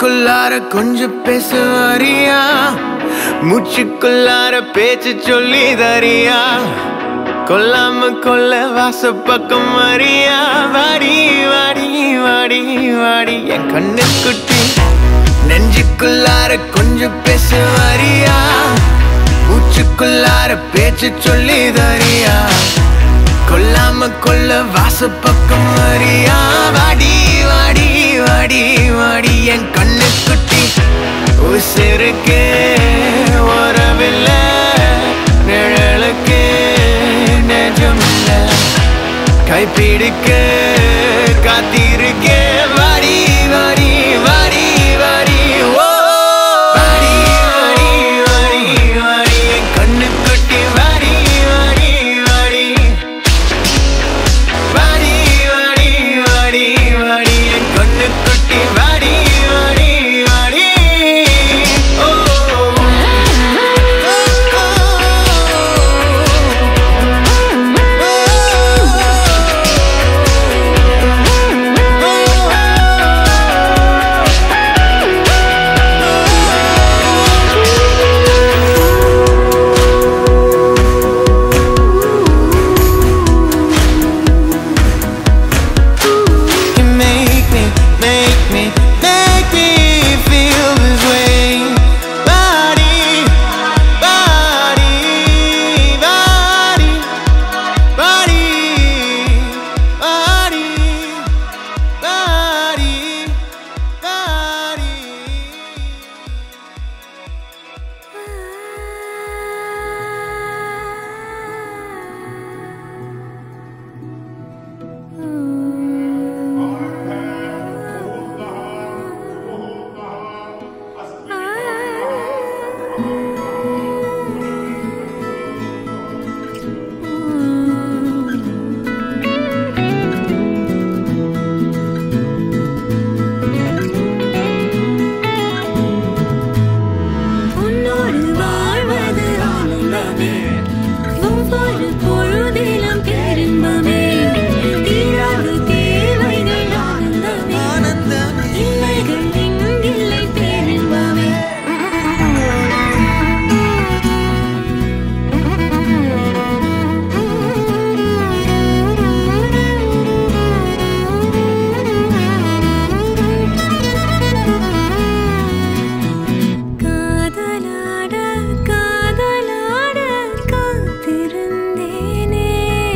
நெஞ்சுக்குள்ளார கொஞ்சம் பேசுவாரியா மூச்சுக்குள்ளார பேச்சு சொல்லி தரியா கொல்லாம கொல்ல வாச பக்கம் வரியா வாடி வாடி வாடி வாடி என் கண்ணு குட்டி நெஞ்சுக்குள்ளார கொஞ்சம் பேசுவாரியா மூச்சுக்குள்ளார பேச்சு சொல்லி தரியா கொல்லாம கொல்ல வாச பக்கம் வரியா வாடி வாடி வாடி வாடி என் கண்ணு குட்டி உசிருக்கு உறவில்ல நிழலுக்கு நெஜமில்ல கைப்பிடிக்க காத்திருக்க வாடி வாடி வாடி வாடி ஓ வாடி வாடி வாடி வாடி என் கண்ணு குட்டி வாடி வாடி வாடி வாடி வாடி வாடி வாடி என் கண்ணு குட்டி வாடி வாடி வாடி ஓ You make me, make me, make me feel this way. Body, body, body, body, body, body, body. உன்னோடு வாழ்வது ஆனந்தமே ஒவ்வொரு பொழுதிலும் பேரின்பமே தீராத தேவைகள் ஆனந்தமே இல்லைகள் எங்கில்லை பேரின்பமே காதலாட காதலாட காத்திருந்தேனே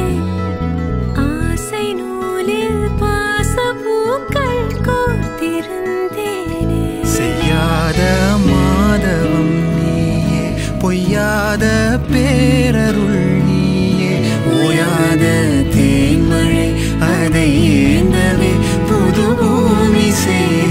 ஆசை நூலில் பாசப்பூக்கள் கோர்த்திருந்தேனே செய்யாத மாதவம் நீயே பொய்யாத பேரருள் நீயே ஓயாத தேன்மழை அதை ஏந்தவே புது பூமி செய்ய